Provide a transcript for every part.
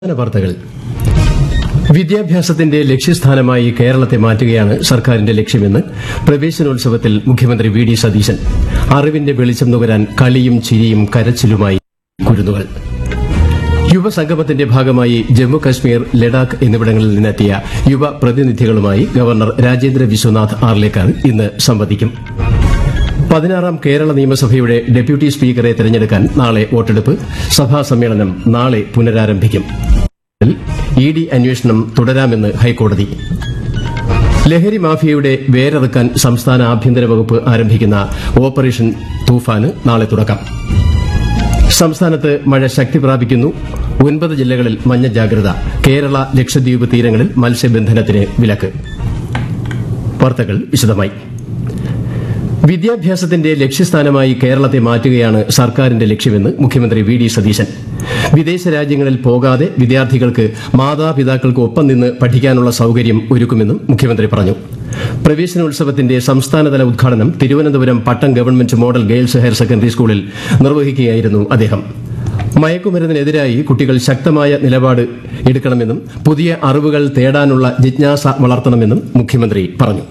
പ്രധാന വാർത്തകൾ വിദ്യാഭ്യാസത്തിന്റെ ലക്ഷ്യസ്ഥാനമായി കേരളത്തെ മാറ്റുകയാണ് സർക്കാരിന്റെ ലക്ഷ്യമെന്ന് പ്രവേശനോത്സവത്തിൽ മുഖ്യമന്ത്രി വി ഡി സതീശൻ അറിവിന്റെ വെളിച്ചം നുകരാൻ കളിയും ചിരിയും കരച്ചിലുമായി കുരുന്നുകൾ യുവസംഗമത്തിന്റെ ഭാഗമായി ജമ്മു കശ്മീർ ലഡാക്ക് എന്നിവിടങ്ങളിൽ നിന്നെത്തിയ യുവ പ്രതിനിധികളുമായി ഗവർണർ രാജേന്ദ്ര വിശ്വനാഥ് ആർലേക്കർ ഇന്ന് സംവദിക്കും പതിനാറാം കേരള നിയമസഭയുടെ ഡെപ്യൂട്ടി സ്പീക്കറെ തെരഞ്ഞെടുക്കാൻ നാളെ വോട്ടെടുപ്പ് സഭാ സമ്മേളനം നാളെ പുനരാരംഭിക്കും ഇ ഡി അന്വേഷണം തുടരാമെന്ന് ഹൈക്കോടതി ലഹരി മാഫിയയുടെ വേരറുക്കാൻ സംസ്ഥാന ആഭ്യന്തര വകുപ്പ് ആരംഭിക്കുന്ന ഓപ്പറേഷൻ തൂഫാന് നാളെ തുടക്കം സംസ്ഥാനത്ത് മഴ ശക്തി പ്രാപിക്കുന്നു ഒൻപത് ജില്ലകളിൽ മഞ്ഞ ജാഗ്രത കേരള ലക്ഷദ്വീപ് തീരങ്ങളിൽ മത്സ്യബന്ധനത്തിന് വിലക്ക് വാർത്തകൾ വിശദമായി വിദ്യാഭ്യാസത്തിന്റെ ലക്ഷ്യസ്ഥാനമായി കേരളത്തെ മാറ്റുകയാണ് സർക്കാരിന്റെ ലക്ഷ്യമെന്ന് മുഖ്യമന്ത്രി വി ഡി സതീശൻ വിദേശ രാജ്യങ്ങളിൽ പോകാതെ വിദ്യാർത്ഥികൾക്ക് മാതാപിതാക്കൾക്ക് ഒപ്പം നിന്ന് പഠിക്കാനുള്ള സൌകര്യം ഒരുക്കുമെന്നും മുഖ്യമന്ത്രി പറഞ്ഞു പ്രവേശനോത്സവത്തിന്റെ സംസ്ഥാനതല ഉദ്ഘാടനം Thiruvananthapuram Pattom government model girls higher secondary സ്കൂളിൽ നിർവഹിക്കുകയായിരുന്നു അദ്ദേഹം മയക്കുമരുന്നിനെതിരായി കുട്ടികൾ ശക്തമായ നിലപാട് എടുക്കണമെന്നും പുതിയ അറിവുകൾ തേടാനുള്ള ജിജ്ഞാസ വളർത്തണമെന്നും മുഖ്യമന്ത്രി പറഞ്ഞു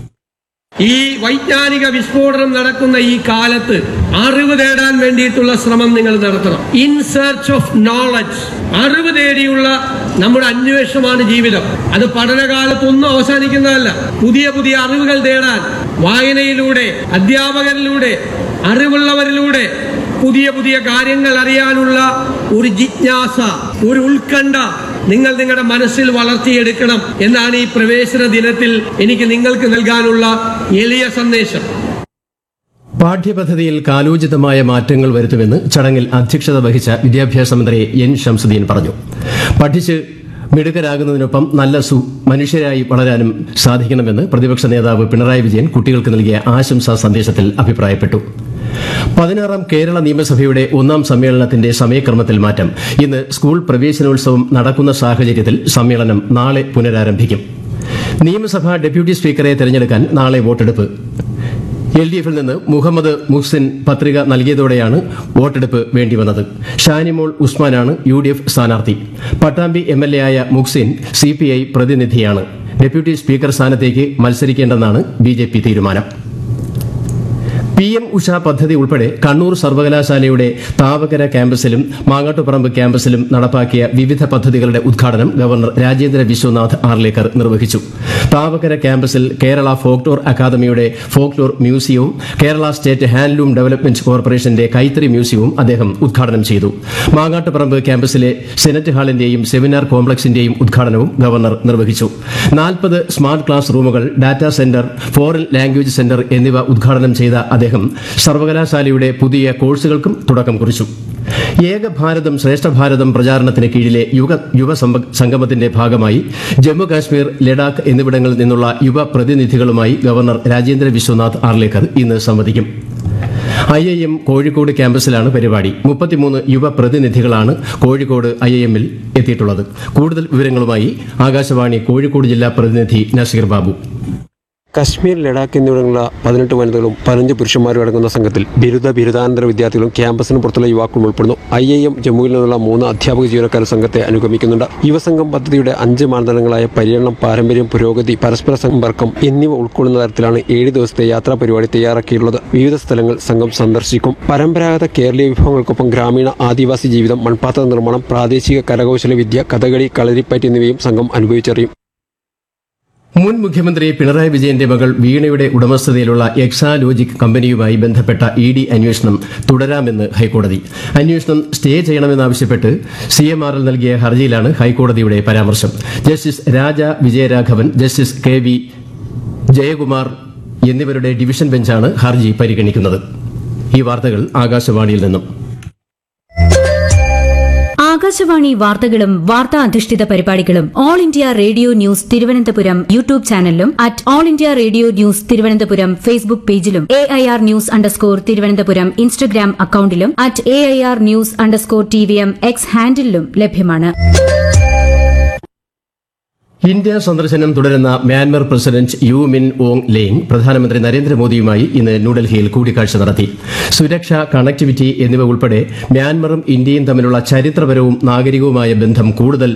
ഈ വൈജ്ഞാനിക വിസ്ഫോടനം നടക്കുന്ന ഈ കാലത്ത് അറിവ് തേടാൻ വേണ്ടിയിട്ടുള്ള ശ്രമം നിങ്ങൾ നടത്തണം ഇൻ സെർച്ച് ഓഫ് നോളജ് അറിവ് തേടിയുള്ള നമ്മുടെ അന്വേഷണമാണ് ജീവിതം അത് പഠനകാലത്തൊന്നും അവസാനിക്കുന്നതല്ല പുതിയ പുതിയ അറിവുകൾ തേടാൻ വായനയിലൂടെ അധ്യാപകരിലൂടെ അറിവുള്ളവരിലൂടെ പുതിയ പുതിയ കാര്യങ്ങൾ അറിയാനുള്ള ഒരു ജിജ്ഞാസ ഒരു ഉത്കണ്ഠ നിങ്ങൾ നിങ്ങളുടെ മനസ്സിൽ വളർത്തിയെടുക്കണം എന്നാണ് ഈ പ്രവേശന ദിനത്തിൽ എനിക്ക് നിങ്ങൾക്ക് നൽകാനുള്ള എളിയ സന്ദേശം പാഠ്യപദ്ധതിയിൽ കാലോചിതമായ മാറ്റങ്ങൾ വരുത്തുമെന്ന് ചടങ്ങിൽ അധ്യക്ഷത വഹിച്ച വിദ്യാഭ്യാസ മന്ത്രി എൻ ഷംസുദ്ദീൻ പറഞ്ഞു പഠിച്ച് മിടുക്കരാകുന്നതിനൊപ്പം നല്ല സു മനുഷ്യരായി വളരാനും സാധിക്കണമെന്ന് പ്രതിപക്ഷ നേതാവ് പിണറായി വിജയൻ കുട്ടികൾക്ക് നൽകിയ ആശംസാ സന്ദേശത്തിൽ അഭിപ്രായപ്പെട്ടു പതിനാറാം കേരള നിയമസഭയുടെ ഒന്നാം സമ്മേളനത്തിന്റെ സമയക്രമത്തിൽ മാറ്റം ഇന്ന് സ്കൂൾ പ്രവേശനോത്സവം നടക്കുന്ന സാഹചര്യത്തിൽ സമ്മേളനം നാളെ പുനരാരംഭിക്കും നിയമസഭാ ഡെപ്യൂട്ടി സ്പീക്കറെ തെരഞ്ഞെടുക്കാൻ നാളെ വോട്ടെടുപ്പ് എൽ ഡി എഫിൽ നിന്ന് മുഹമ്മദ് മുഹ്സിൻ പത്രിക നൽകിയതോടെയാണ് വോട്ടെടുപ്പ് വേണ്ടിവന്നത് ഷാനിമോൾ ഉസ്മാനാണ് യു ഡി എഫ് സ്ഥാനാർത്ഥി പട്ടാമ്പി എം എൽ എ ആയ മുഹ്സിൻ സി പി ഐ പ്രതിനിധിയാണ് ഡെപ്യൂട്ടി സ്പീക്കർ സ്ഥാനത്തേക്ക് മത്സരിക്കേണ്ടെന്നാണ് ബി ജെ പി തീരുമാനം പി എം ഉഷ പദ്ധതി ഉൾപ്പെടെ കണ്ണൂർ സർവകലാശാലയുടെ താവകര ക്യാമ്പസിലും മാങ്ങാട്ടുപറമ്പ് ക്യാമ്പസിലും നടപ്പാക്കിയ വിവിധ പദ്ധതികളുടെ ഉദ്ഘാടനം ഗവർണർ രാജേന്ദ്ര വിശ്വനാഥ് ആർലേക്കർ നിർവഹിച്ചു താവകര ക്യാമ്പസിൽ കേരള ഫോക്ലോർ അക്കാദമിയുടെ ഫോക്ലോർ മ്യൂസിയവും കേരള സ്റ്റേറ്റ് ഹാൻഡ്ലൂം ഡെവലപ്മെന്റ് കോർപ്പറേഷന്റെ കൈത്തറി മ്യൂസിയവും അദ്ദേഹം ഉദ്ഘാടനം ചെയ്തു മാങ്ങാട്ടുപറമ്പ് ക്യാമ്പസിലെ സെനറ്റ് ഹാളിന്റെയും സെമിനാർ കോംപ്ലക്സിന്റെയും ഉദ്ഘാടനവും ഗവർണർ നിർവഹിച്ചു നാൽപ്പത് സ്മാർട്ട് ക്ലാസ് റൂമുകൾ data centre foreign language centre എന്നിവ ഉദ്ഘാടനം ചെയ്ത അദ്ദേഹം സർവകലാശാലയുടെ പുതിയ കോഴ്സുകൾക്കും തുടക്കം കുറിച്ചു ഏക ഭാരതം ശ്രേഷ്ഠ ഭാരതം പ്രചാരണത്തിന് കീഴിലെ യുവ യുവ സംബ- സംഗമത്തിന്റെ ഭാഗമായി ജമ്മു കാശ്മീർ ലഡാക്ക് എന്നിവിടങ്ങളിൽ നിന്നുള്ള യുവ പ്രതിനിധികളുമായി ഗവർണർ രാജേന്ദ്ര വിശ്വനാഥ് ആർലേക്കർ ഇന്ന് സംവദിക്കും ഐ ഐ എം കോഴിക്കോട് ക്യാമ്പസിലാണ് പരിപാടി മുപ്പത്തിമൂന്ന് യുവ പ്രതിനിധികളാണ് കോഴിക്കോട് ഐ ഐ എമ്മിൽ എത്തിയിട്ടുള്ളത് കൂടുതൽ വിവരങ്ങളുമായി ആകാശവാണി കോഴിക്കോട് ജില്ലാ പ്രതിനിധി നസീർ ബാബു കശ്മീർ ലഡാക്ക് എന്നിവിടങ്ങളിലുള്ള പതിനെട്ട് വനിതകളും പതിനഞ്ച് പുരുഷന്മാരും അടങ്ങുന്ന സംഘത്തിൽ ബിരുദ ബിരുദാനന്തര വിദ്യാർത്ഥികളും ക്യാമ്പസിന് പുറത്തുള്ള യുവാക്കളും ഉൾപ്പെടുന്നു ഐ ഐ എം ജമ്മുവിൽ നിന്നുള്ള മൂന്ന് അധ്യാപക ജീവനക്കാർ സംഘത്തെ അനുഗമിക്കുന്നുണ്ട് യുവസംഘം പദ്ധതിയുടെ അഞ്ച് മാനദണ്ഡങ്ങളായ പര്യടനം പാരമ്പര്യം പുരോഗതി പരസ്പര സമ്പർക്കം എന്നിവ ഉൾക്കൊള്ളുന്ന തരത്തിലാണ് ഏഴ് ദിവസത്തെ യാത്രാ പരിപാടി തയ്യാറാക്കിയിട്ടുള്ളത് വിവിധ സ്ഥലങ്ങൾ സംഘം സന്ദർശിക്കും പരമ്പരാഗത കേരളീയ വിഭവങ്ങൾക്കൊപ്പം ഗ്രാമീണ ആദിവാസി ജീവിതം മൺപാത്ര നിർമ്മാണം പ്രാദേശിക കരകൗശല വിദ്യ കഥകളി കളരിപ്പയറ്റ് എന്നിവയും സംഘം അനുഭവിച്ചറിയും മുൻ മുഖ്യമന്ത്രി പിണറായി വിജയന്റെ മകൾ വീണയുടെ ഉടമസ്ഥതയിലുള്ള എക്സാലോജിക് കമ്പനിയുമായി ബന്ധപ്പെട്ട ഇ ഡി അന്വേഷണം തുടരാമെന്ന് ഹൈക്കോടതി അന്വേഷണം സ്റ്റേ ചെയ്യണമെന്നാവശ്യപ്പെട്ട് സി എം ആർ എൽ നൽകിയ ഹർജിയിലാണ് ഹൈക്കോടതിയുടെ പരാമർശം justice Raja Vijayaraghavan justice K V Jayakumar എന്നിവരുടെ ഡിവിഷൻ ബെഞ്ചാണ് ഹർജി പരിഗണിക്കുന്നത് ഈ വാർത്തകൾ ആകാശവാണിയിൽ നിന്നും ആകാശവാണി വാർത്തകളും വാർത്താ അധിഷ്ഠിത പരിപാടികളും All India Radio News Thiruvananthapuram YouTube ചാനലിലും at All India Radio News Thiruvananthapuram Facebook പേജിലും A I R news underscore Thiruvananthapuram Instagram അക്കൌണ്ടിലും at A I R news underscore T V M X ഹാൻഡിലും ലഭ്യമാണ് ഇന്ത്യ സന്ദർശനം തുടരുന്ന Myanmar president U Min Aung Hlaing പ്രധാനമന്ത്രി നരേന്ദ്രമോദിയുമായി ഇന്ന് ന്യൂഡൽഹിയിൽ കൂടിക്കാഴ്ച നടത്തി സുരക്ഷ കണക്ടിവിറ്റി എന്നിവ ഉൾപ്പെടെ മ്യാൻമറും ഇന്ത്യയും തമ്മിലുള്ള ചരിത്രപരവും നാഗരികവുമായ ബന്ധം കൂടുതൽ